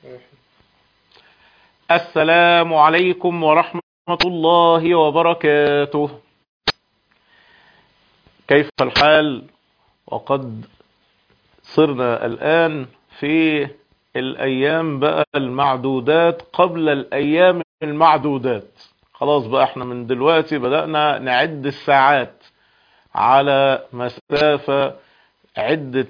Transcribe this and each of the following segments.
السلام عليكم ورحمة الله وبركاته كيف الحال وقد صرنا الآن في الأيام بقى المعدودات قبل الأيام المعدودات خلاص بقى احنا من دلوقتي بدأنا نعد الساعات على مسافة عدة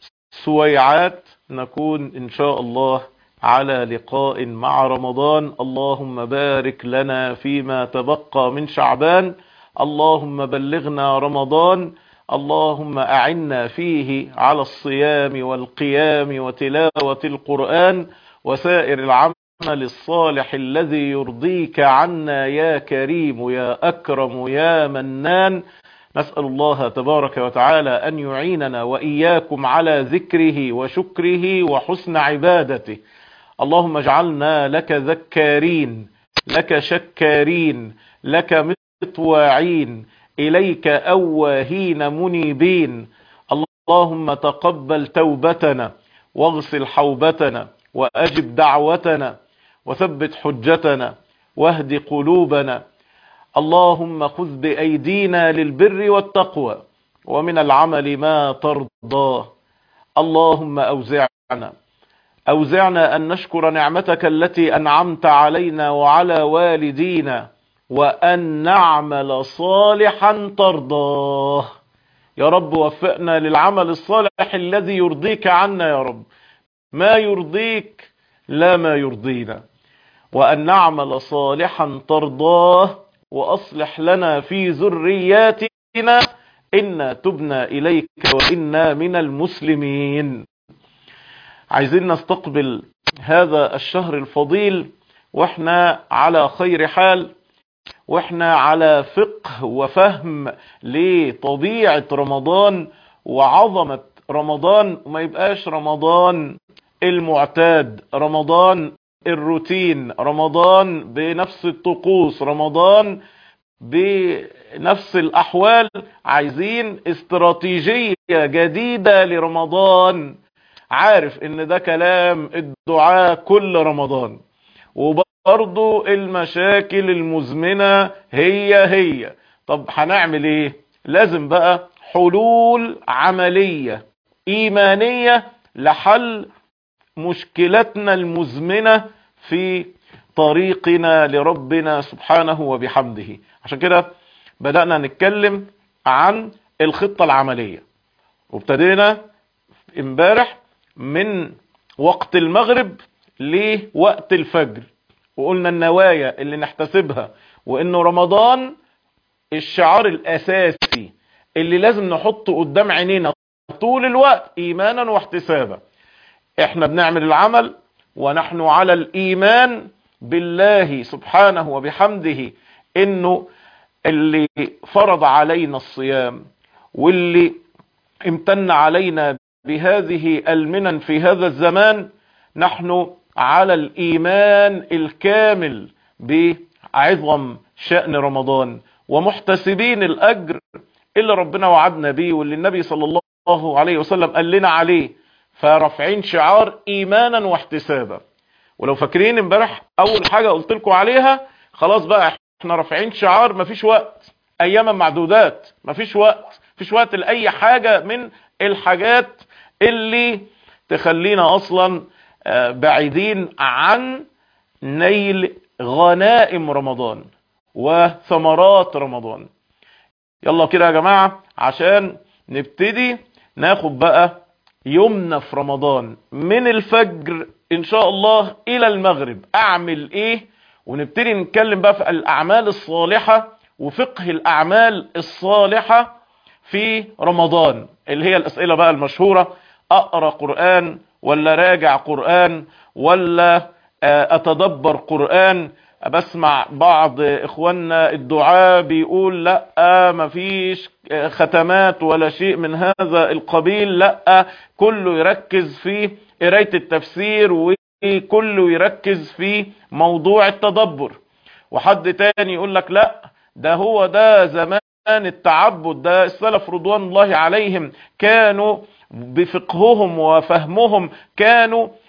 سويعات نكون إن شاء الله على لقاء مع رمضان اللهم بارك لنا فيما تبقى من شعبان اللهم بلغنا رمضان اللهم أعنا فيه على الصيام والقيام وتلاوة القرآن وسائر العمل الصالح الذي يرضيك عنا يا كريم يا أكرم يا منان نسأل الله تبارك وتعالى أن يعيننا وإياكم على ذكره وشكره وحسن عبادته اللهم اجعلنا لك ذكارين لك شكارين لك مطواعين إليك أواهين منيبين اللهم تقبل توبتنا واغسل حوبتنا وأجب دعوتنا وثبت حجتنا واهد قلوبنا اللهم خذ بأيدينا للبر والتقوى ومن العمل ما ترضاه اللهم أوزعنا أوزعنا أن نشكر نعمتك التي أنعمت علينا وعلى والدينا وأن نعمل صالحا ترضاه يا رب وفقنا للعمل الصالح الذي يرضيك عنا يا رب ما يرضيك لا ما يرضينا وأن نعمل صالحا ترضاه وأصلح لنا في ذرياتنا إنا تبنا إليك وإنا من المسلمين عايزين نستقبل هذا الشهر الفضيل واحنا على خير حال واحنا على فقه وفهم لطبيعة رمضان وعظمة رمضان وما يبقاش رمضان المعتاد رمضان الروتين رمضان بنفس الطقوس رمضان بنفس الأحوال عايزين استراتيجية جديدة لرمضان عارف ان ده كلام الدعاء كل رمضان وبرضو المشاكل المزمنة هي هي طب هنعمل ايه لازم بقى حلول عملية ايمانية لحل مشكلتنا المزمنة في طريقنا لربنا سبحانه وبحمده عشان كده بدأنا نتكلم عن الخطة العملية وابتدينا امبارح من وقت المغرب لوقت الفجر وقلنا النوايا اللي نحتسبها وانه رمضان الشعار الاساسي اللي لازم نحطه قدام عينينا طول الوقت ايمانا واحتسابا احنا بنعمل العمل ونحن على الايمان بالله سبحانه وبحمده انه اللي فرض علينا الصيام واللي امتن علينا بهذه المنن في هذا الزمان نحن على الإيمان الكامل بعظم شأن رمضان ومحتسبين الأجر اللي ربنا وعدنا به واللي النبي صلى الله عليه وسلم قال لنا عليه فرفعين شعار إيمانا واحتسابا ولو فاكرين امبارح أول حاجة قلت لكم عليها خلاص بقى احنا رافعين شعار مفيش وقت أياما معدودات مفيش وقت مفيش وقت لأي حاجة من الحاجات اللي تخلينا اصلا بعيدين عن نيل غنائم رمضان وثمرات رمضان يلا كده يا جماعة عشان نبتدي ناخد بقى يومنا في رمضان من الفجر ان شاء الله الى المغرب اعمل ايه ونبتدي نتكلم بقى في الاعمال الصالحة وفقه الاعمال الصالحة في رمضان اللي هي الاسئلة بقى المشهورة اقرا قرآن ولا راجع قرآن ولا اتدبر قرآن بسمع بعض اخواننا الدعاء بيقول لا مفيش ختمات ولا شيء من هذا القبيل لا كله يركز في قرايه التفسير وكله يركز في موضوع التدبر وحد تاني يقول لك لا ده هو ده زمان التعبد ده السلف رضوان الله عليهم كانوا بفقههم وفهمهم كانوا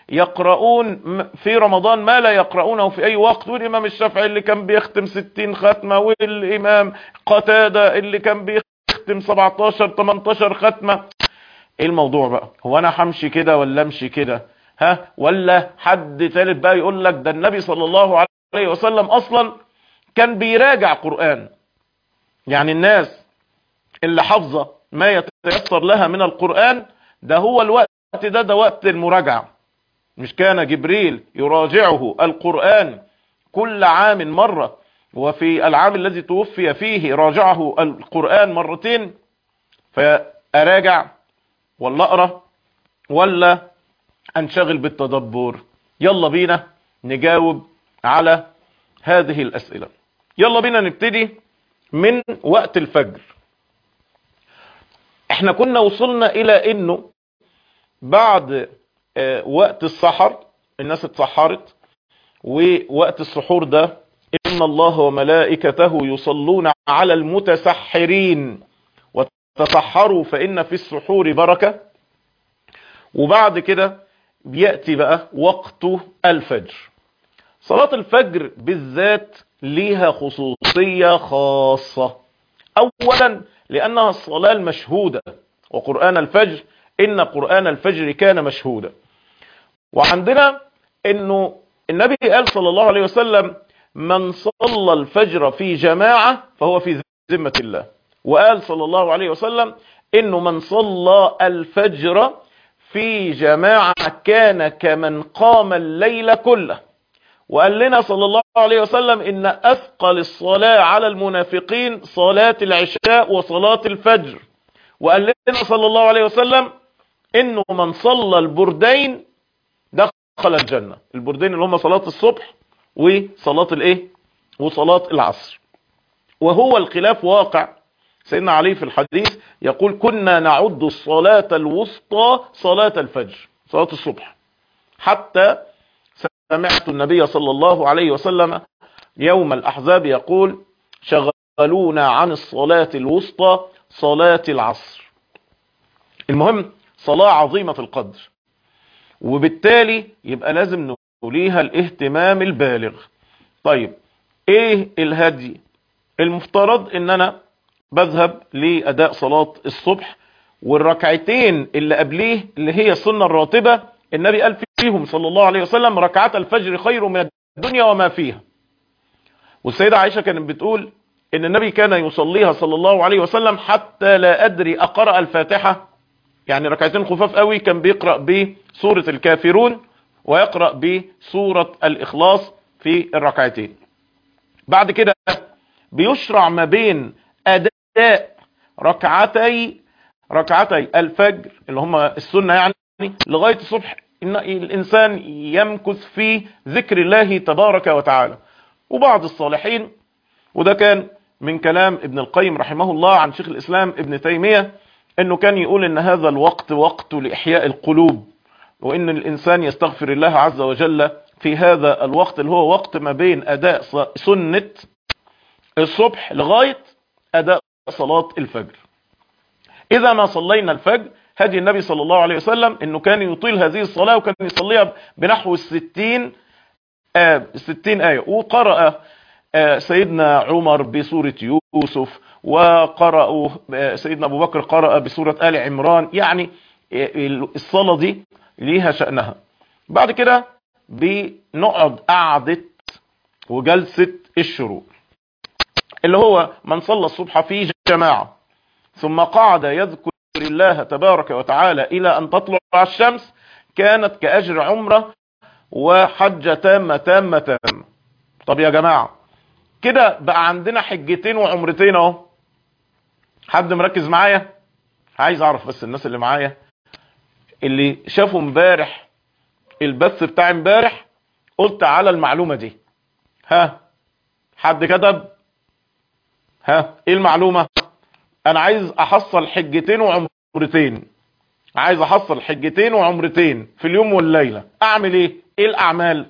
يقرؤون م- في رمضان ما لا يقرؤونه في اي وقت والامام الشافعي اللي كان بيختم 60 ختمة والامام قتادة اللي كان بيختم 17 18 ختمة ايه الموضوع بقى هو انا همشي كده ولا امشي كده ها ولا حد ثالث بقى يقول لك ده النبي صلى الله عليه وسلم اصلا كان بيراجع قرآن يعني الناس اللي حافظة ما يتيسر لها من القرآن ده هو الوقت ده ده وقت المراجعة مش كان جبريل يراجعه القرآن كل عام مرة وفي العام الذي توفي فيه راجعه القرآن مرتين فأراجع ولا أقرأ ولا أنشغل بالتدبر يلا بينا نجاوب على هذه الأسئلة يلا بينا نبتدي من وقت الفجر احنا كنا وصلنا الى انه بعد آه، وقت السحر الناس اتسحرت ووقت السحور ده ان الله وملائكته يصلون على المتسحرين وتسحروا فان في السحور بركة وبعد كده بيأتي بقى وقت الفجر صلاة الفجر بالذات ليها خصوصية خاصة اولا لانها الصلاة المشهودة وقرآن الفجر ان قرآن الفجر كان مشهودا وعندنا انه النبي قال صلى الله عليه وسلم من صلى الفجر في جماعة فهو في ذمة الله وقال صلى الله عليه وسلم انه من صلى الفجر في جماعة كان كمن قام الليل كله وقال لنا صلى الله عليه وسلم ان اثقل الصلاة على المنافقين صلاة العشاء وصلاة الفجر وقال لنا صلى الله عليه وسلم انه من صلى البردين دخل الجنة البردين اللي هم صلاة الصبح وصلاة الايه وصلاة العصر وهو الخلاف واقع سيدنا علي في الحديث يقول كنا نعد الصلاة الوسطى صلاة الفجر صلاة الصبح حتى سمعت النبي صلى الله عليه وسلم يوم الأحزاب يقول شغلونا عن الصلاة الوسطى صلاة العصر المهم صلاة عظيمة القدر وبالتالي يبقى لازم نوليها الاهتمام البالغ طيب ايه الهدي المفترض ان انا بذهب لاداء صلاة الصبح والركعتين اللي قبليه اللي هي السنة الراتبة النبي قال فيهم صلى الله عليه وسلم ركعات الفجر خير من الدنيا وما فيها والسيدة عائشة كانت بتقول ان النبي كان يصليها صلى الله عليه وسلم حتى لا ادري اقرأ الفاتحة يعني ركعتين خفاف قوي كان بيقرأ بسورة الكافرون ويقرأ بسورة الاخلاص في الركعتين بعد كده بيشرع ما بين اداء ركعتي ركعتي الفجر اللي هم السنة يعني لغاية الصبح إن الإنسان يمكث في ذكر الله تبارك وتعالى وبعض الصالحين وده كان من كلام ابن القيم رحمه الله عن شيخ الإسلام ابن تيمية انه كان يقول ان هذا الوقت وقت لإحياء القلوب وان الإنسان يستغفر الله عز وجل في هذا الوقت اللي هو وقت ما بين أداء سنة الصبح لغاية أداء صلاة الفجر إذا ما صلينا الفجر هدي النبي صلى الله عليه وسلم انه كان يطيل هذه الصلاة وكان يصليها بنحو الستين آه الستين آية وقرأ آه سيدنا عمر بسورة يوسف وقرأوا آه سيدنا أبو بكر قرأ بسورة آل عمران يعني الصلاة دي ليها شأنها بعد كده بنقعد قعدة وجلسة الشروق اللي هو من صلى الصبح في جماعة ثم قعد يذكر الله تبارك وتعالى إلى أن تطلع الشمس كانت كأجر عمرة وحجة تامة تامة تامة طب يا جماعة كده بقى عندنا حجتين وعمرتين اهو حد مركز معايا عايز اعرف بس الناس اللي معايا اللي شافوا امبارح البث بتاع امبارح قلت على المعلومة دي ها حد كتب ها ايه المعلومة انا عايز احصل حجتين وعمرتين عايز احصل حجتين وعمرتين في اليوم والليلة اعمل ايه ايه الاعمال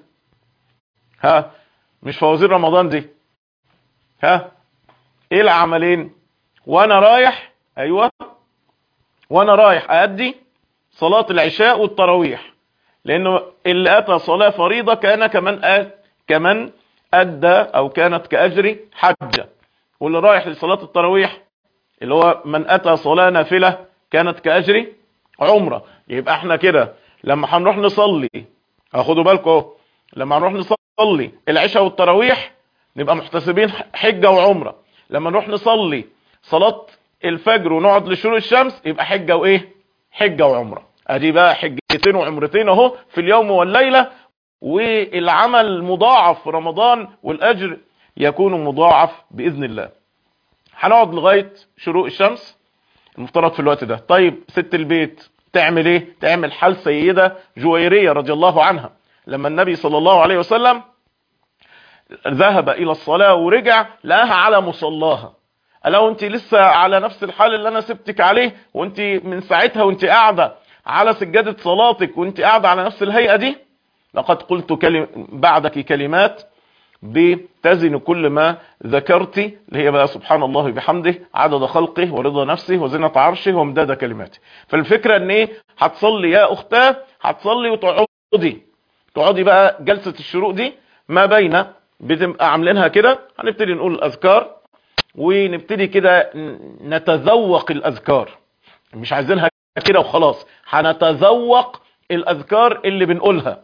ها مش فوازير رمضان دي ها ايه العملين وانا رايح ايوه وانا رايح ادي صلاة العشاء والتراويح لانه اللي اتى صلاة فريضة كان كمن أ... كمن ادى او كانت كاجر حجة واللي رايح لصلاة التراويح اللي هو من اتى صلاة نافلة كانت كاجر عمرة يبقى احنا كده لما هنروح نصلي اخدوا بالكم لما نروح نصلي العشاء والتراويح نبقى محتسبين حجة وعمرة لما نروح نصلي صلاة الفجر ونقعد لشروق الشمس يبقى حجة وايه حجة وعمرة ادي بقى حجتين وعمرتين اهو في اليوم والليلة والعمل مضاعف في رمضان والاجر يكون مضاعف باذن الله هنقعد لغاية شروق الشمس المفترض في الوقت ده طيب ست البيت تعمل ايه تعمل حال سيدة جويرية رضي الله عنها لما النبي صلى الله عليه وسلم ذهب الى الصلاة ورجع لقاها على مصلاها قال انت لسه على نفس الحال اللي انا سبتك عليه وانت من ساعتها وانت قاعدة على سجادة صلاتك وانت قاعدة على نفس الهيئة دي لقد قلت كلم بعدك كلمات بتزن كل ما ذكرت اللي هي بقى سبحان الله بحمده عدد خلقه ورضا نفسه وزنة عرشه وامداد كلماته فالفكرة ان ايه هتصلي يا اختاه هتصلي وتقعدي تقعدي بقى جلسة الشروق دي ما بين بتبقى عاملينها كده هنبتدي نقول الاذكار ونبتدي كده نتذوق الاذكار مش عايزينها كده وخلاص هنتذوق الاذكار اللي بنقولها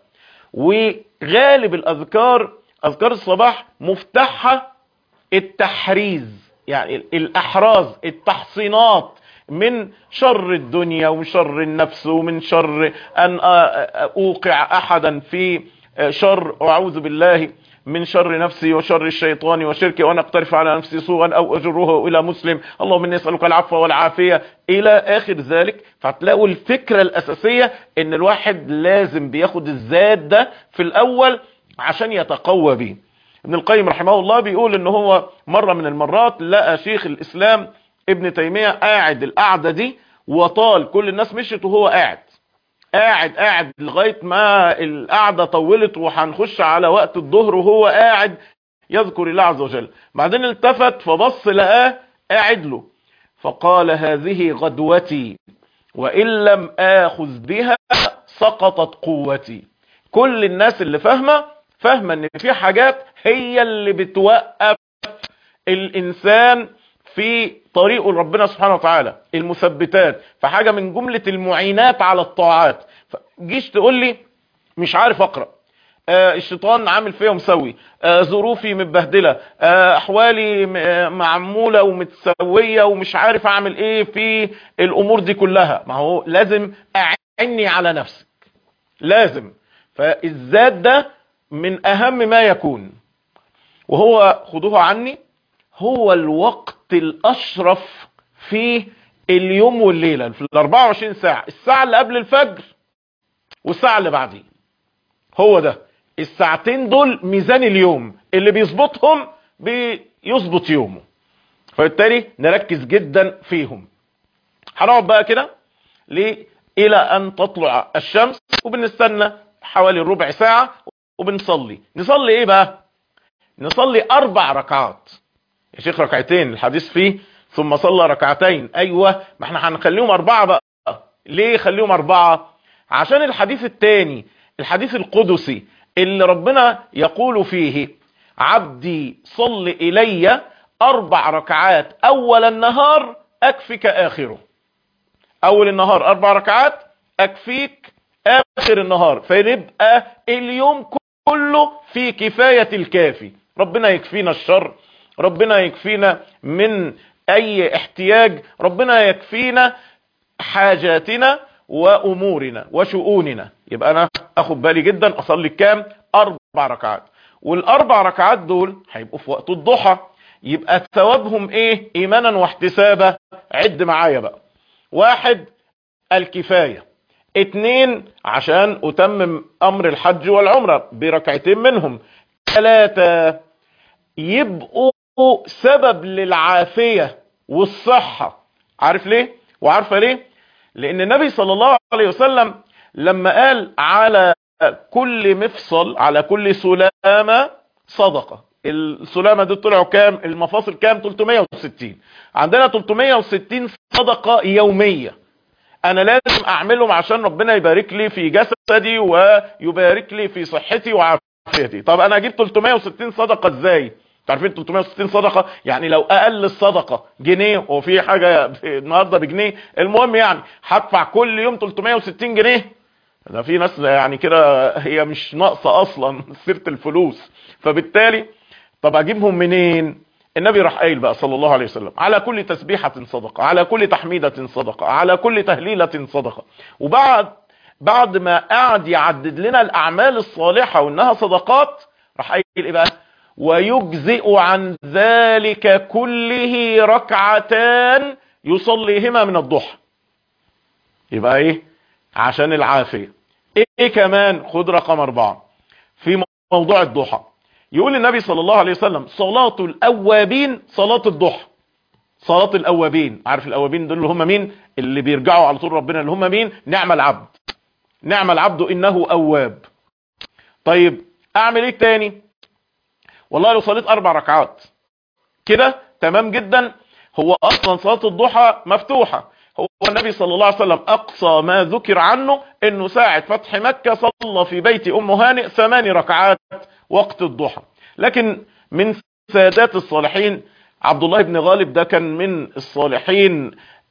وغالب الاذكار اذكار الصباح مفتاحها التحريز يعني الاحراز التحصينات من شر الدنيا ومن شر النفس ومن شر ان اوقع احدا في شر اعوذ بالله من شر نفسي وشر الشيطان وشركي وانا اقترف على نفسي سوءا او اجره الى مسلم اللهم اني اسالك العفو والعافيه الى اخر ذلك فهتلاقوا الفكره الاساسيه ان الواحد لازم بياخد الزاد ده في الاول عشان يتقوى بيه ابن القيم رحمه الله بيقول ان هو مرة من المرات لقى شيخ الاسلام ابن تيمية قاعد القعدة دي وطال كل الناس مشيت وهو قاعد قاعد قاعد لغاية ما القعدة طولت وهنخش على وقت الظهر وهو قاعد يذكر الله عز وجل بعدين التفت فبص لقاه قاعد له فقال هذه غدوتي وإن لم آخذ بها سقطت قوتي كل الناس اللي فاهمة فاهمة ان في حاجات هي اللي بتوقف الانسان في طريقه لربنا سبحانه وتعالى المثبتات فحاجة من جملة المعينات على الطاعات جيش تقول لي مش عارف اقرأ آه الشيطان عامل فيا ومسوي آه ظروفي متبهدله آه احوالي معموله ومتسويه ومش عارف اعمل ايه في الامور دي كلها ما هو لازم اعني على نفسك لازم فالذات ده من اهم ما يكون وهو خدوه عني هو الوقت الاشرف في اليوم والليلة في ال 24 ساعة الساعة اللي قبل الفجر والساعة اللي بعديه هو ده الساعتين دول ميزان اليوم اللي بيظبطهم بيظبط يومه فبالتالي نركز جدا فيهم هنقعد بقى كده ليه الى ان تطلع الشمس وبنستنى حوالي ربع ساعة وبنصلي نصلي ايه بقى نصلي اربع ركعات يا شيخ ركعتين الحديث فيه ثم صلى ركعتين ايوه ما احنا هنخليهم اربعة بقى ليه خليهم اربعة عشان الحديث التاني الحديث القدسي اللي ربنا يقول فيه عبدي صل الي اربع ركعات اول النهار اكفك اخره اول النهار اربع ركعات اكفيك اخر النهار فيبقى اليوم كله في كفاية الكافي ربنا يكفينا الشر ربنا يكفينا من اي احتياج ربنا يكفينا حاجاتنا وامورنا وشؤوننا يبقى انا اخد بالي جدا اصلي كام اربع ركعات والاربع ركعات دول هيبقوا في وقت الضحى يبقى ثوابهم ايه ايمانا واحتسابا عد معايا بقى واحد الكفاية اتنين عشان اتمم امر الحج والعمرة بركعتين منهم ثلاثة يبقوا سبب للعافية والصحة عارف ليه وعارفة ليه لان النبي صلى الله عليه وسلم لما قال على كل مفصل على كل سلامة صدقة السلامة دي طلعوا كام المفاصل كام 360 عندنا 360 صدقة يومية انا لازم اعملهم عشان ربنا يبارك لي في جسدي ويبارك لي في صحتي وعافيتي طب انا اجيب 360 صدقه ازاي عارفين 360 صدقه يعني لو اقل الصدقه جنيه وفي حاجه النهارده بجنيه المهم يعني هدفع كل يوم 360 جنيه ده في ناس يعني كده هي مش ناقصه اصلا سيره الفلوس فبالتالي طب اجيبهم منين النبي راح قايل بقى صلى الله عليه وسلم على كل تسبيحة صدقة على كل تحميدة صدقة على كل تهليلة صدقة وبعد بعد ما قعد يعدد لنا الأعمال الصالحة وإنها صدقات راح قايل إيه بقى ويجزئ عن ذلك كله ركعتان يصليهما من الضحى يبقى ايه عشان العافية ايه كمان خد رقم اربعة في موضوع الضحى يقول النبي صلى الله عليه وسلم صلاة الأوابين صلاة الضحى صلاة الأوابين عارف الأوابين دول اللي هم مين اللي بيرجعوا على طول ربنا اللي هم مين نعم العبد نعم العبد إنه أواب طيب أعمل إيه تاني والله لو صليت أربع ركعات كده تمام جدا هو أصلا صلاة الضحى مفتوحة هو النبي صلى الله عليه وسلم أقصى ما ذكر عنه أنه ساعة فتح مكة صلى في بيت أم هانئ ثمان ركعات وقت الضحى لكن من سادات الصالحين عبد الله بن غالب ده كان من الصالحين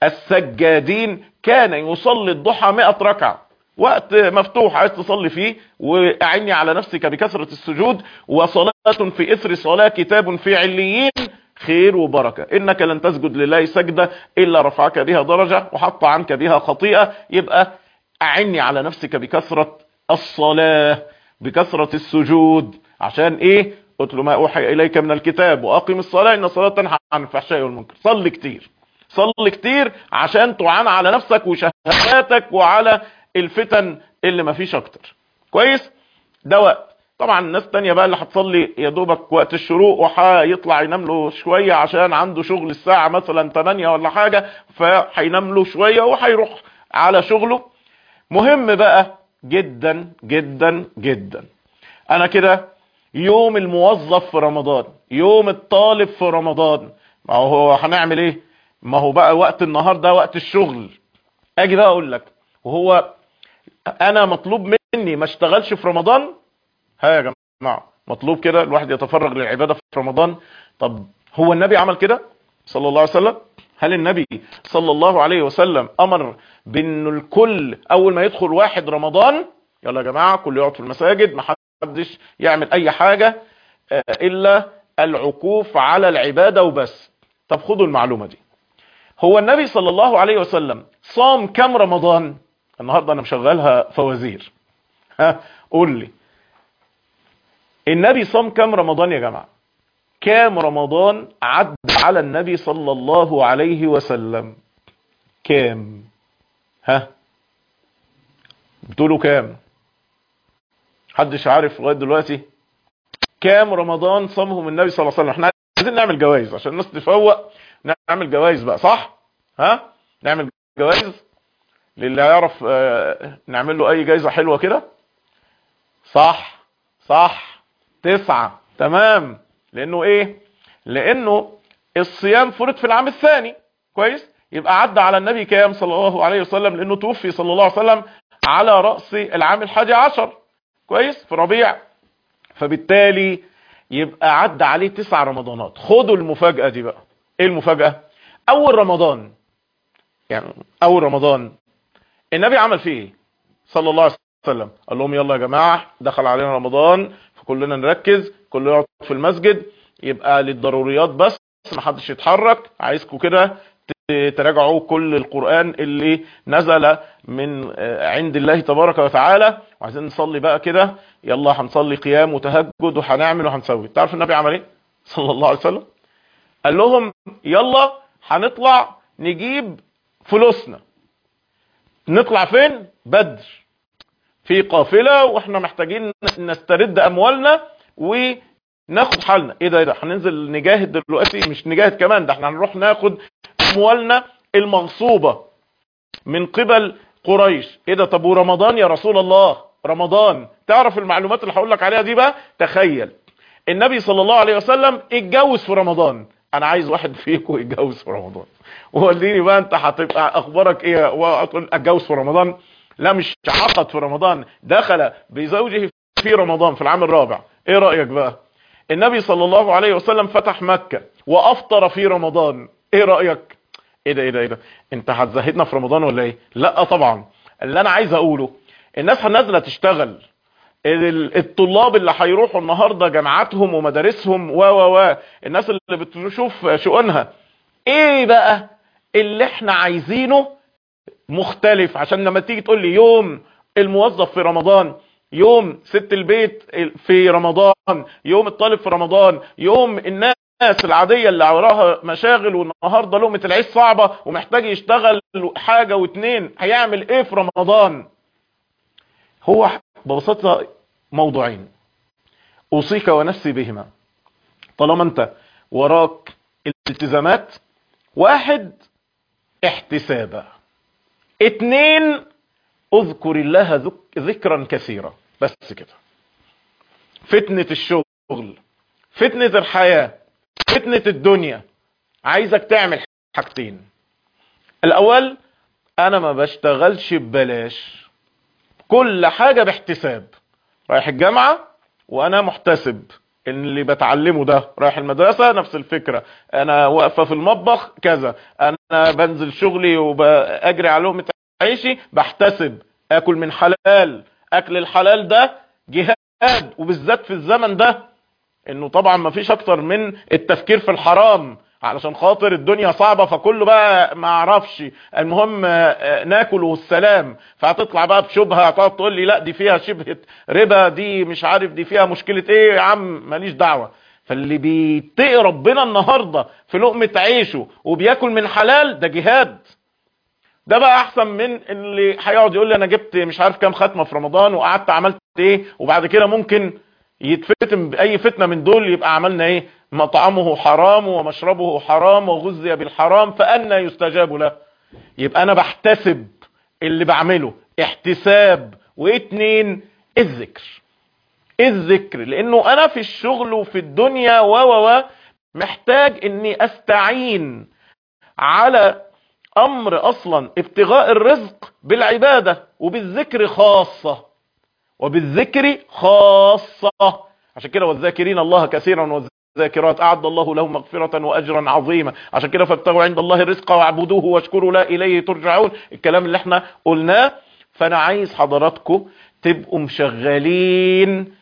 السجادين كان يصلي الضحى 100 ركعة وقت مفتوح عايز تصلي فيه واعني على نفسك بكثرة السجود وصلاة في اثر صلاة كتاب في عليين خير وبركة انك لن تسجد لله سجدة الا رفعك بها درجة وحط عنك بها خطيئة يبقى اعني على نفسك بكثرة الصلاة بكثرة السجود عشان ايه اتل ما اوحي اليك من الكتاب واقم الصلاة ان الصلاة تنهى عن الفحشاء والمنكر صلي كتير صلي كتير عشان تعان على نفسك وشهواتك وعلى الفتن اللي مفيش اكتر كويس ده وقت طبعا الناس تانية بقى اللي هتصلي يا دوبك وقت الشروق وهيطلع ينام له شوية عشان عنده شغل الساعة مثلا 8 ولا حاجة فهينام له شوية وهيروح على شغله مهم بقى جدا جدا جدا انا كده يوم الموظف في رمضان يوم الطالب في رمضان ما هو هنعمل ايه ما هو بقى وقت النهارده وقت الشغل اجي بقى اقول لك وهو انا مطلوب مني ما اشتغلش في رمضان ها يا جماعه مطلوب كده الواحد يتفرغ للعباده في رمضان طب هو النبي عمل كده صلى الله عليه وسلم هل النبي صلى الله عليه وسلم امر بان الكل اول ما يدخل واحد رمضان يلا يا جماعه كل يقعد في المساجد ما حدش يعمل اي حاجه الا العكوف على العباده وبس طب خدوا المعلومه دي هو النبي صلى الله عليه وسلم صام كم رمضان النهارده انا مشغلها فوازير ها قول لي النبي صام كم رمضان يا جماعه كام رمضان عد على النبي صلى الله عليه وسلم كام ها بتقولوا كام محدش عارف لغايه دلوقتي كام رمضان صامهم النبي صلى الله عليه وسلم احنا عايزين نعمل جوائز عشان الناس تفوق نعمل جوائز بقى صح ها نعمل جوائز للي هيعرف اه نعمل له اي جايزه حلوه كده صح صح تسعة تمام لانه ايه لانه الصيام فرض في العام الثاني كويس يبقى عدى على النبي كام صلى الله عليه وسلم لانه توفي صلى الله عليه وسلم على رأس العام الحادي عشر كويس في ربيع فبالتالي يبقى عدى عليه تسع رمضانات خدوا المفاجأة دي بقى ايه المفاجأة اول رمضان يعني اول رمضان النبي عمل فيه ايه صلى الله عليه وسلم قال لهم يلا يا جماعة دخل علينا رمضان فكلنا نركز كله يقعد في المسجد يبقى للضروريات بس ما حدش يتحرك عايزكم كده تراجعوا كل القرآن اللي نزل من عند الله تبارك وتعالى وعايزين نصلي بقى كده يلا هنصلي قيام وتهجد وهنعمل وهنسوي تعرف النبي عمل ايه صلى الله عليه وسلم قال لهم يلا هنطلع نجيب فلوسنا نطلع فين بدر في قافلة واحنا محتاجين نسترد اموالنا وناخد حالنا ايه ده ايه ده هننزل نجاهد دلوقتي مش نجاهد كمان ده احنا هنروح ناخد اموالنا المغصوبة من قبل قريش ايه ده طب ورمضان يا رسول الله رمضان تعرف المعلومات اللي هقول لك عليها دي بقى تخيل النبي صلى الله عليه وسلم اتجوز في رمضان انا عايز واحد فيكم يتجوز في رمضان وقولي بقى انت هتبقى اخبارك ايه وتقول اتجوز في رمضان لا مش عقد في رمضان دخل بزوجه في رمضان في العام الرابع ايه رأيك بقى النبي صلى الله عليه وسلم فتح مكة وافطر في رمضان ايه رأيك ايه ده ايه ده ايه ده انت هتزهدنا في رمضان ولا ايه لا طبعا اللي انا عايز اقوله الناس نازله تشتغل الطلاب اللي هيروحوا النهارده جامعاتهم ومدارسهم و و و الناس اللي بتشوف شؤونها ايه بقى اللي احنا عايزينه مختلف عشان لما تيجي تقول لي يوم الموظف في رمضان يوم ست البيت في رمضان يوم الطالب في رمضان يوم الناس العادية اللي وراها مشاغل والنهاردة لقمة العيش صعبة ومحتاج يشتغل حاجة واتنين هيعمل ايه في رمضان هو ببساطة موضوعين اوصيك ونفسي بهما طالما انت وراك التزامات واحد احتسابا اتنين اذكر الله ذكرا كثيرا بس كده فتنة الشغل فتنة الحياة فتنة الدنيا عايزك تعمل حاجتين الاول انا ما بشتغلش ببلاش كل حاجة باحتساب رايح الجامعة وانا محتسب ان اللي بتعلمه ده رايح المدرسة نفس الفكرة انا واقفة في المطبخ كذا انا بنزل شغلي وباجري على لقمة عيشي بحتسب اكل من حلال اكل الحلال ده جهاد وبالذات في الزمن ده انه طبعا ما فيش اكتر من التفكير في الحرام علشان خاطر الدنيا صعبة فكله بقى ما اعرفش المهم ناكل والسلام فهتطلع بقى بشبهة هتقعد تقول لي لا دي فيها شبهة ربا دي مش عارف دي فيها مشكلة ايه يا عم ماليش دعوة فاللي بيتقي ربنا النهاردة في لقمة عيشه وبياكل من حلال ده جهاد ده بقى احسن من اللي هيقعد يقول لي انا جبت مش عارف كام ختمة في رمضان وقعدت عملت ايه وبعد كده ممكن يتفتن باي فتنة من دول يبقى عملنا ايه مطعمه حرام ومشربه حرام وغذي بالحرام فأنا يستجاب له يبقى انا بحتسب اللي بعمله احتساب واتنين الذكر الذكر لانه انا في الشغل وفي الدنيا و و محتاج اني استعين على امر اصلا ابتغاء الرزق بالعبادة وبالذكر خاصة وبالذكر خاصة عشان كده والذاكرين الله كثيرا والذاكرات اعد الله لهم مغفرة واجرا عظيما عشان كده فابتغوا عند الله الرزق واعبدوه واشكروا لا اليه ترجعون الكلام اللي احنا قلناه فانا عايز حضراتكم تبقوا مشغلين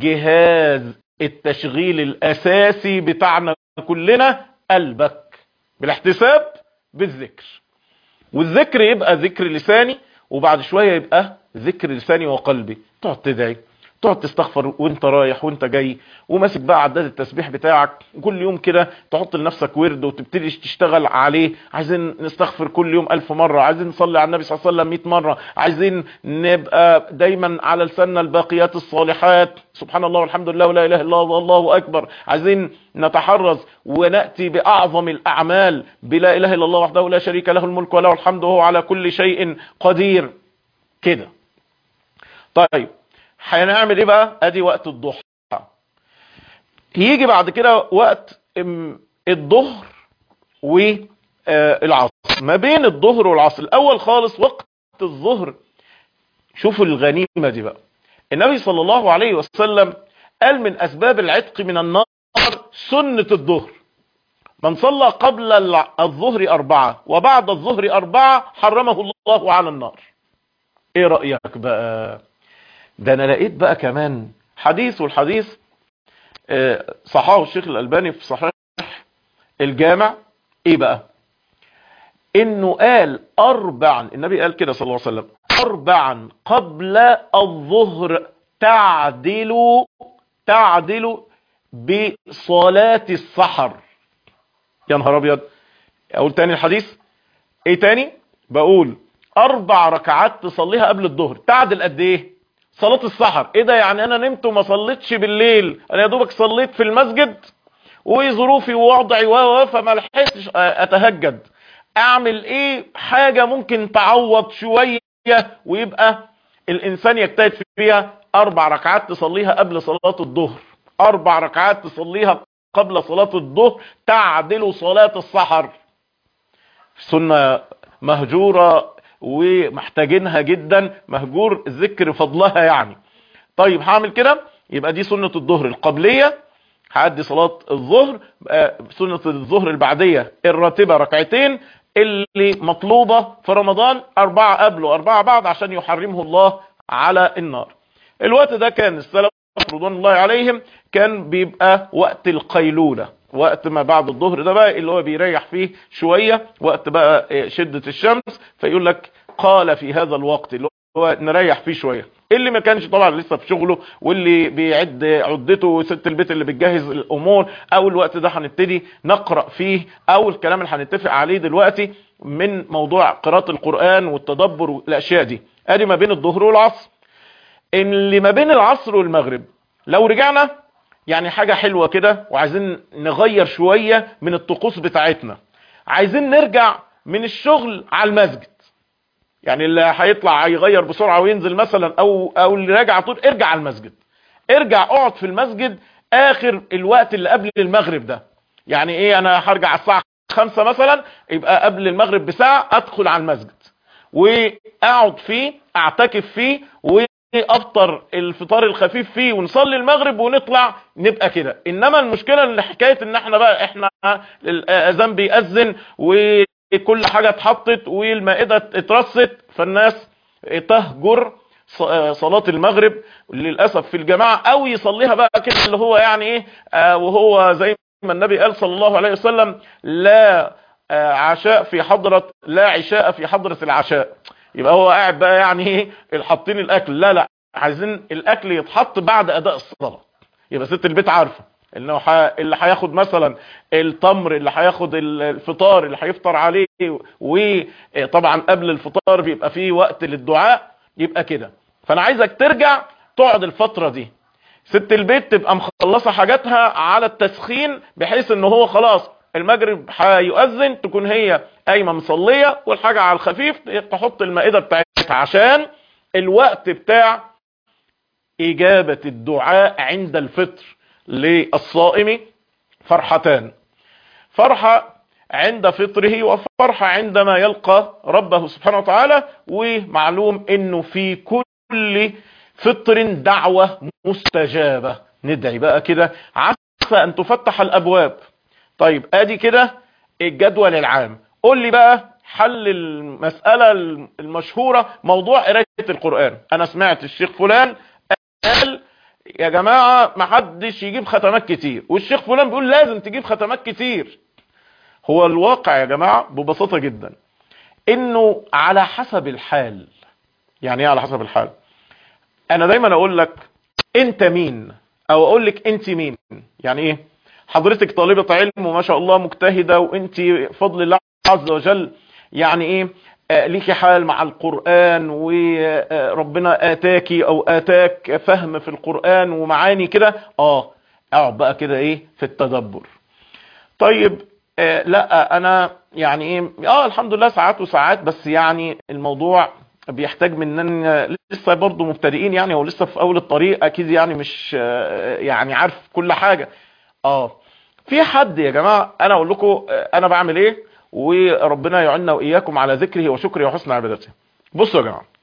جهاز التشغيل الاساسي بتاعنا كلنا قلبك بالاحتساب بالذكر والذكر يبقى ذكر لساني وبعد شوية يبقى ذكر لساني وقلبي تقعد تدعي تقعد تستغفر وانت رايح وانت جاي وماسك بقى عداد التسبيح بتاعك كل يوم كده تحط لنفسك ورد وتبتدي تشتغل عليه عايزين نستغفر كل يوم ألف مرة عايزين نصلي على النبي صلى الله عليه وسلم 100 مرة عايزين نبقى دايما على لساننا الباقيات الصالحات سبحان الله والحمد لله ولا إله إلا الله الله أكبر عايزين نتحرز ونأتي بأعظم الأعمال بلا إله إلا الله وحده لا شريك له الملك وله الحمد وهو على كل شيء قدير كده طيب هنعمل ايه بقى ادي وقت الضحى يجي بعد كده وقت الظهر والعصر ما بين الظهر والعصر الاول خالص وقت الظهر شوفوا الغنيمة دي بقى النبي صلى الله عليه وسلم قال من اسباب العتق من النار سنة الظهر من صلى قبل الظهر اربعة وبعد الظهر اربعة حرمه الله على النار ايه رأيك بقى ده انا لقيت بقى كمان حديث والحديث صححه الشيخ الالباني في صحيح الجامع ايه بقى انه قال اربعا النبي قال كده صلى الله عليه وسلم اربعا قبل الظهر تعدل تعدل بصلاة السحر يا نهار ابيض اقول تاني الحديث ايه تاني بقول اربع ركعات تصليها قبل الظهر تعدل قد ايه صلاة السحر ايه ده يعني انا نمت وما صليتش بالليل انا يا دوبك صليت في المسجد وظروفي ووضعي و فما لحقتش اتهجد اعمل ايه حاجة ممكن تعوض شوية ويبقى الانسان يجتهد فيها اربع ركعات تصليها قبل صلاة الظهر اربع ركعات تصليها قبل صلاة الظهر تعدل صلاة السحر سنة مهجورة ومحتاجينها جدا مهجور ذكر فضلها يعني طيب هعمل كده يبقى دي سنة الظهر القبلية هعدي صلاة الظهر سنة الظهر البعدية الراتبة ركعتين اللي مطلوبة في رمضان أربعة قبل وأربعة بعد عشان يحرمه الله على النار الوقت ده كان السلف رضوان الله عليهم كان بيبقى وقت القيلولة وقت ما بعد الظهر ده بقى اللي هو بيريح فيه شوية وقت بقى شدة الشمس فيقول لك قال في هذا الوقت اللي هو نريح فيه شوية اللي ما كانش طبعا لسه في شغله واللي بيعد عدته ست البيت اللي بتجهز الامور او الوقت ده هنبتدي نقرا فيه او الكلام اللي هنتفق عليه دلوقتي من موضوع قراءه القران والتدبر والاشياء دي ادي ما بين الظهر والعصر اللي ما بين العصر والمغرب لو رجعنا يعني حاجه حلوه كده وعايزين نغير شويه من الطقوس بتاعتنا عايزين نرجع من الشغل على المسجد يعني اللي هيطلع هيغير بسرعه وينزل مثلا او او اللي راجع طول ارجع على المسجد ارجع اقعد في المسجد اخر الوقت اللي قبل المغرب ده يعني ايه انا هرجع على الساعه خمسة مثلا يبقى قبل المغرب بساعه ادخل على المسجد واقعد فيه اعتكف فيه وافطر الفطار الخفيف فيه ونصلي المغرب ونطلع نبقى كده انما المشكله ان حكايه ان احنا بقى احنا الاذان بيأذن و كل حاجة اتحطت والمائدة اترصت فالناس تهجر صلاة المغرب للأسف في الجماعة او يصليها بقى كده اللي هو يعني ايه آه وهو زي ما النبي قال صلى الله عليه وسلم لا آه عشاء في حضرة لا عشاء في حضرة العشاء يبقى هو قاعد بقى يعني ايه حاطين الاكل لا لا عايزين الاكل يتحط بعد اداء الصلاة يبقى ست البيت عارفة انه ح... اللي هياخد مثلا التمر اللي هياخد الفطار اللي هيفطر عليه وطبعا قبل الفطار بيبقى فيه وقت للدعاء يبقى كده فانا عايزك ترجع تقعد الفترة دي ست البيت تبقى مخلصة حاجاتها على التسخين بحيث ان هو خلاص المغرب هيؤذن تكون هي قايمة مصلية والحاجة على الخفيف تحط المائدة بتاعتها عشان الوقت بتاع اجابة الدعاء عند الفطر للصائم فرحتان فرحة عند فطره وفرحة عندما يلقى ربه سبحانه وتعالى ومعلوم انه في كل فطر دعوة مستجابة ندعي بقى كده عسى ان تفتح الابواب طيب ادي كده الجدول العام قول لي بقى حل المسألة المشهورة موضوع قراية القرآن انا سمعت الشيخ فلان قال يا جماعة ما حدش يجيب ختمات كتير والشيخ فلان بيقول لازم تجيب ختمات كتير هو الواقع يا جماعة ببساطة جدا انه على حسب الحال يعني ايه على حسب الحال انا دايما اقول لك انت مين او اقول لك انت مين يعني ايه حضرتك طالبة علم وما شاء الله مجتهدة وانت فضل الله عز وجل يعني ايه ليكي حال مع القرآن وربنا آتاكي أو آتاك فهم في القرآن ومعاني كده آه اقعد بقى كده إيه في التدبر طيب آه لا أنا يعني إيه آه الحمد لله ساعات وساعات بس يعني الموضوع بيحتاج مننا لسه برضه مبتدئين يعني هو لسه في أول الطريق أكيد يعني مش آه يعني عارف كل حاجة آه في حد يا جماعة أنا أقول لكم أنا بعمل إيه وربنا يعيننا وإياكم على ذكره وشكره وحسن عبادته بصوا يا جماعة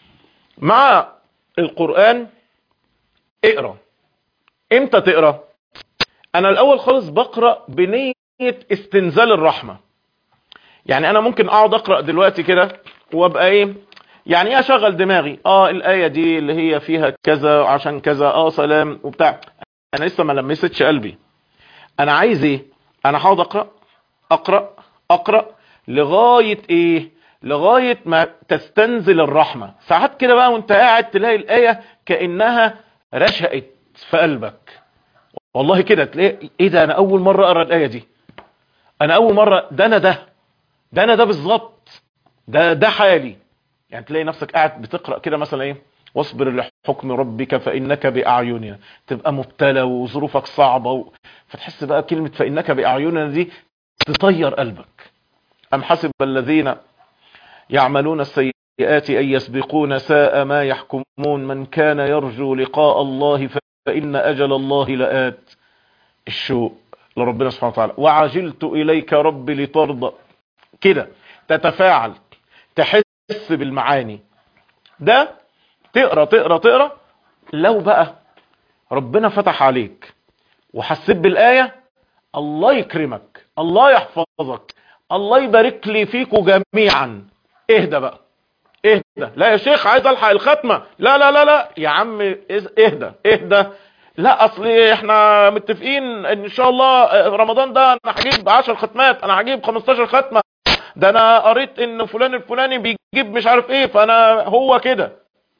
مع القرآن اقرأ امتى تقرأ انا الاول خالص بقرأ بنية استنزال الرحمة يعني انا ممكن اقعد اقرأ دلوقتي كده وابقى ايه يعني ايه اشغل دماغي اه الاية دي اللي هي فيها كذا عشان كذا اه سلام وبتاع انا لسه ما لمستش قلبي انا عايز ايه انا هقعد اقرأ اقرأ اقرأ لغاية ايه لغاية ما تستنزل الرحمة ساعات كده بقى وانت قاعد تلاقي الآية كأنها رشقت في قلبك والله كده تلاقي ايه ده انا اول مرة اقرأ الآية دي انا اول مرة ده انا ده ده انا ده بالظبط ده ده حالي يعني تلاقي نفسك قاعد بتقرأ كده مثلا ايه واصبر لحكم ربك فإنك بأعيننا تبقى مبتلى وظروفك صعبة و... فتحس بقى كلمة فإنك بأعيننا دي تطير قلبك أم حسب الذين يعملون السيئات أن يسبقون ساء ما يحكمون من كان يرجو لقاء الله فإن أجل الله لآت الشوق لربنا سبحانه وتعالى وعجلت إليك ربي لترضى كده تتفاعل تحس بالمعاني ده تقرا تقرا تقرا لو بقى ربنا فتح عليك وحسيت بالآية الله يكرمك الله يحفظك الله يبارك لي فيكم جميعا اهدى بقى اهدى لا يا شيخ عايز الحق الختمة لا لا لا لا يا عم اهدى اهدى لا اصل احنا متفقين ان شاء الله رمضان ده انا هجيب 10 ختمات انا هجيب 15 ختمة ده انا قريت ان فلان الفلاني بيجيب مش عارف ايه فانا هو كده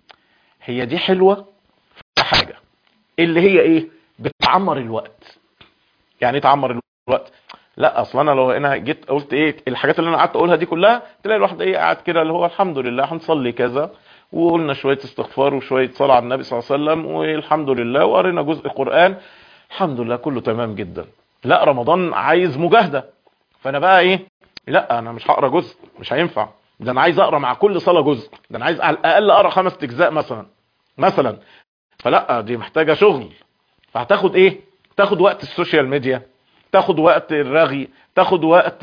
هي دي حلوة في حاجة اللي هي ايه بتعمر الوقت يعني ايه تعمر الوقت لا اصلا انا لو انا جيت قلت ايه الحاجات اللي انا قعدت اقولها دي كلها تلاقي الواحد ايه قاعد كده اللي هو الحمد لله هنصلي كذا وقلنا شويه استغفار وشويه صلاه على النبي صلى الله عليه وسلم والحمد لله وقرينا جزء قران الحمد لله كله تمام جدا لا رمضان عايز مجاهده فانا بقى ايه لا انا مش هقرا جزء مش هينفع ده انا عايز اقرا مع كل صلاه جزء ده انا عايز على الاقل اقرا خمس اجزاء مثلا مثلا فلا دي محتاجه شغل فهتاخد ايه تاخد وقت السوشيال ميديا تاخد وقت الرغي تاخد وقت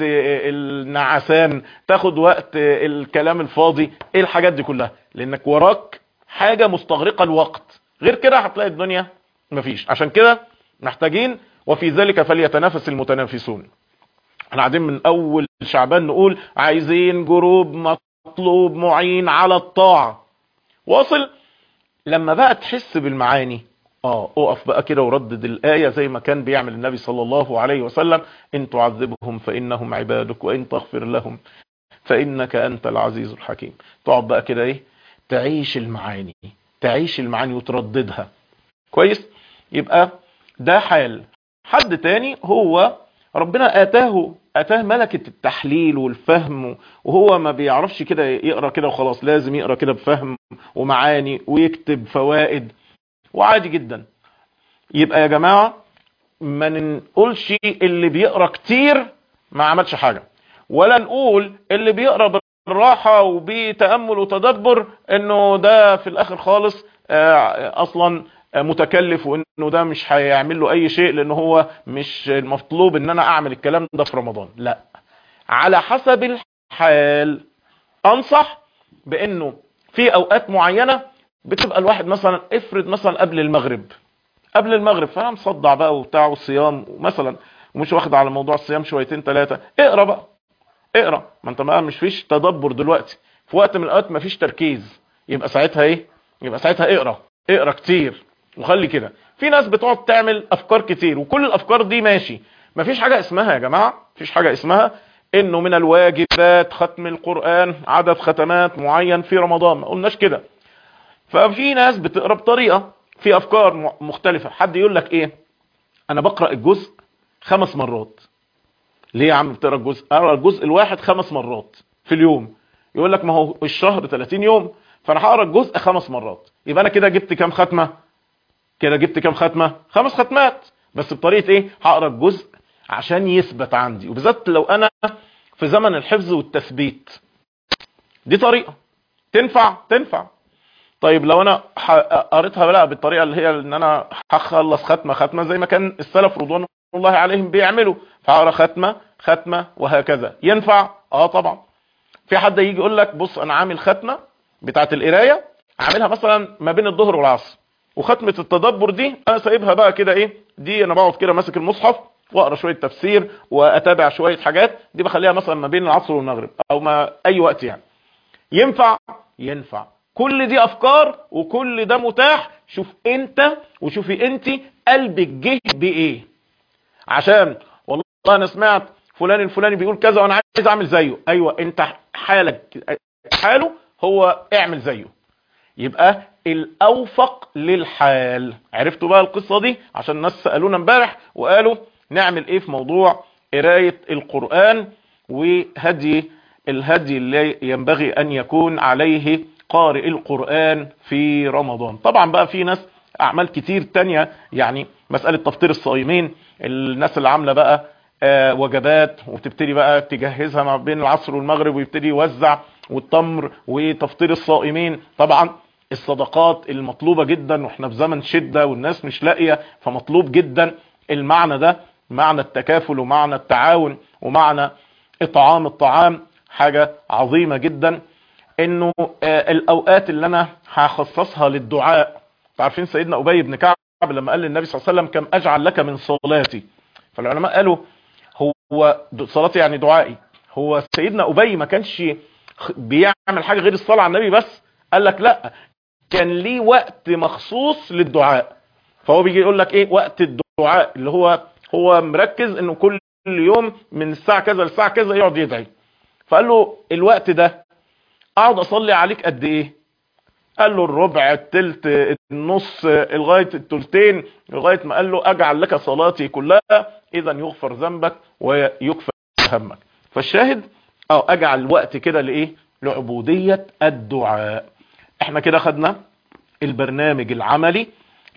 النعسان تاخد وقت الكلام الفاضي ايه الحاجات دي كلها لانك وراك حاجة مستغرقة الوقت غير كده هتلاقي الدنيا مفيش عشان كده محتاجين وفي ذلك فليتنافس المتنافسون احنا قاعدين من اول شعبان نقول عايزين جروب مطلوب معين على الطاعة واصل لما بقى تحس بالمعاني اه اقف بقى كده وردد الآية زي ما كان بيعمل النبي صلى الله عليه وسلم ان تعذبهم فإنهم عبادك وإن تغفر لهم فإنك أنت العزيز الحكيم تقعد بقى كده ايه تعيش المعاني تعيش المعاني وترددها كويس يبقى ده حال حد تاني هو ربنا اتاه اتاه ملكة التحليل والفهم وهو ما بيعرفش كده يقرا كده وخلاص لازم يقرا كده بفهم ومعاني ويكتب فوائد وعادي جدا يبقى يا جماعة ما نقولش اللي بيقرا كتير ما عملش حاجة ولا نقول اللي بيقرا بالراحة وبتأمل وتدبر انه ده في الاخر خالص اصلا متكلف وانه ده مش هيعمل له اي شيء لان هو مش المطلوب ان انا اعمل الكلام ده في رمضان لا على حسب الحال انصح بانه في اوقات معينة بتبقى الواحد مثلا افرض مثلا قبل المغرب قبل المغرب فانا مصدع بقى وبتاع والصيام مثلا ومش واخد على موضوع الصيام شويتين ثلاثة اقرا بقى اقرا ما انت بقى مش فيش تدبر دلوقتي في وقت من الاوقات ما فيش تركيز يبقى ساعتها ايه يبقى ساعتها اقرا اقرا كتير وخلي كده في ناس بتقعد تعمل افكار كتير وكل الافكار دي ماشي مفيش حاجة اسمها يا جماعة مفيش حاجة اسمها انه من الواجبات ختم القرآن عدد ختمات معين في رمضان ما قلناش كده ففي ناس بتقرا بطريقة في افكار مختلفة حد يقول لك ايه انا بقرأ الجزء خمس مرات ليه يا عم بتقرا الجزء اقرا الجزء الواحد خمس مرات في اليوم يقول لك ما هو الشهر 30 يوم فانا هقرا الجزء خمس مرات يبقى انا كده جبت كام ختمه كده جبت كام ختمه خمس ختمات بس بطريقه ايه هقرا الجزء عشان يثبت عندي وبالذات لو انا في زمن الحفظ والتثبيت دي طريقه تنفع تنفع طيب لو انا قريتها بقى بالطريقه اللي هي ان انا هخلص ختمه ختمه زي ما كان السلف رضوان الله عليهم بيعملوا فهقرا ختمه ختمه وهكذا ينفع اه طبعا في حد يجي يقول لك بص انا عامل ختمه بتاعه القرايه عاملها مثلا ما بين الظهر والعصر وختمه التدبر دي انا سايبها بقى كده ايه دي انا بقعد كده ماسك المصحف واقرا شويه تفسير واتابع شويه حاجات دي بخليها مثلا ما بين العصر والمغرب او ما اي وقت يعني ينفع ينفع كل دي افكار وكل ده متاح شوف انت وشوفي انت قلبك جه بايه عشان والله انا سمعت فلان الفلاني بيقول كذا وانا عايز اعمل زيه ايوه انت حالك حاله هو اعمل زيه يبقى الاوفق للحال عرفتوا بقى القصة دي عشان الناس سألونا امبارح وقالوا نعمل ايه في موضوع قراية القرآن وهدي الهدي اللي ينبغي ان يكون عليه قارئ القرآن في رمضان طبعا بقى في ناس اعمال كتير تانية يعني مسألة تفطير الصائمين الناس اللي عاملة بقى آه وجبات وبتبتدي بقى تجهزها ما بين العصر والمغرب ويبتدي يوزع والتمر وتفطير الصائمين طبعا الصدقات المطلوبة جدا واحنا في زمن شدة والناس مش لاقية فمطلوب جدا المعنى ده معنى التكافل ومعنى التعاون ومعنى اطعام الطعام حاجة عظيمة جدا انه آه، الاوقات اللي انا هخصصها للدعاء عارفين سيدنا ابي بن كعب لما قال للنبي صلى الله عليه وسلم كم اجعل لك من صلاتي فالعلماء قالوا هو صلاتي يعني دعائي هو سيدنا ابي ما كانش خ- بيعمل حاجه غير الصلاه على النبي بس قال لك لا كان ليه وقت مخصوص للدعاء فهو بيجي يقول لك ايه وقت الدعاء اللي هو هو مركز انه كل يوم من الساعه كذا للساعه كذا يقعد يدعي فقال له الوقت ده اقعد اصلي عليك قد ايه قال له الربع التلت النص لغايه التلتين لغايه ما قال له اجعل لك صلاتي كلها اذا يغفر ذنبك ويكفر همك فالشاهد اه اجعل وقت كده لايه لعبوديه الدعاء احنا كده خدنا البرنامج العملي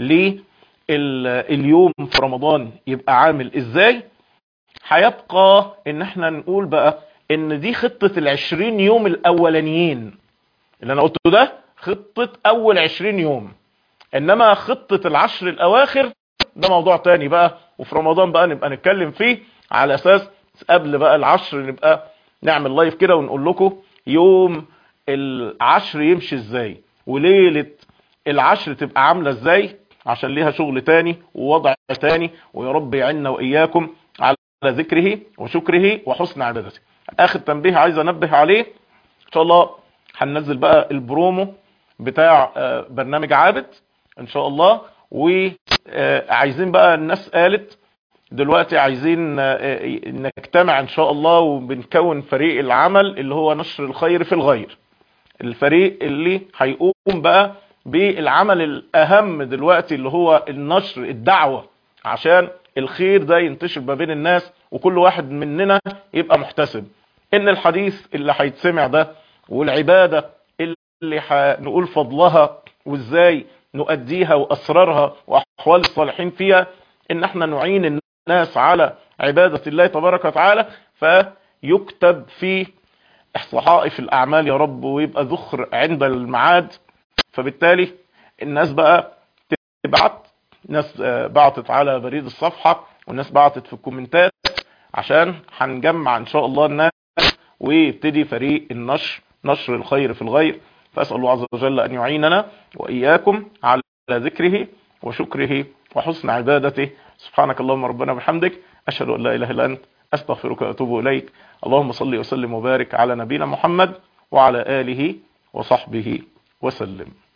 لليوم في رمضان يبقى عامل ازاي هيبقى ان احنا نقول بقى ان دي خطة العشرين يوم الاولانيين اللي انا قلته ده خطة اول عشرين يوم انما خطة العشر الاواخر ده موضوع تاني بقى وفي رمضان بقى نبقى نتكلم فيه على اساس قبل بقى العشر نبقى نعمل لايف كده ونقول لكم يوم العشر يمشي ازاي وليلة العشر تبقى عاملة ازاي عشان ليها شغل تاني ووضع تاني ويا رب يعيننا واياكم على ذكره وشكره وحسن عبادته اخر تنبيه عايز انبه عليه ان شاء الله هننزل بقى البرومو بتاع آه، برنامج عابد ان شاء الله وعايزين بقى الناس قالت دلوقتي عايزين آه، نجتمع ان شاء الله وبنكون فريق العمل اللي هو نشر الخير في الغير الفريق اللي هيقوم بقى بالعمل الاهم دلوقتي اللي هو النشر الدعوة عشان الخير ده ينتشر ما بين الناس وكل واحد مننا يبقى محتسب ان الحديث اللي هيتسمع ده والعبادة اللي هنقول فضلها وازاي نؤديها واسرارها واحوال الصالحين فيها ان احنا نعين الناس على عبادة الله تبارك وتعالى فيكتب في صحائف الاعمال يا رب ويبقى ذخر عند المعاد فبالتالي الناس بقى تبعت ناس آه، بعتت على بريد الصفحة والناس بعتت في الكومنتات عشان هنجمع ان شاء الله الناس ويبتدي فريق النشر نشر الخير في الغير فأسأل الله عز وجل أن يعيننا وإياكم على ذكره وشكره وحسن عبادته سبحانك اللهم ربنا وبحمدك أشهد أن لا إله إلا أنت أستغفرك وأتوب إليك اللهم صل وسلم وبارك على نبينا محمد وعلى آله وصحبه وسلم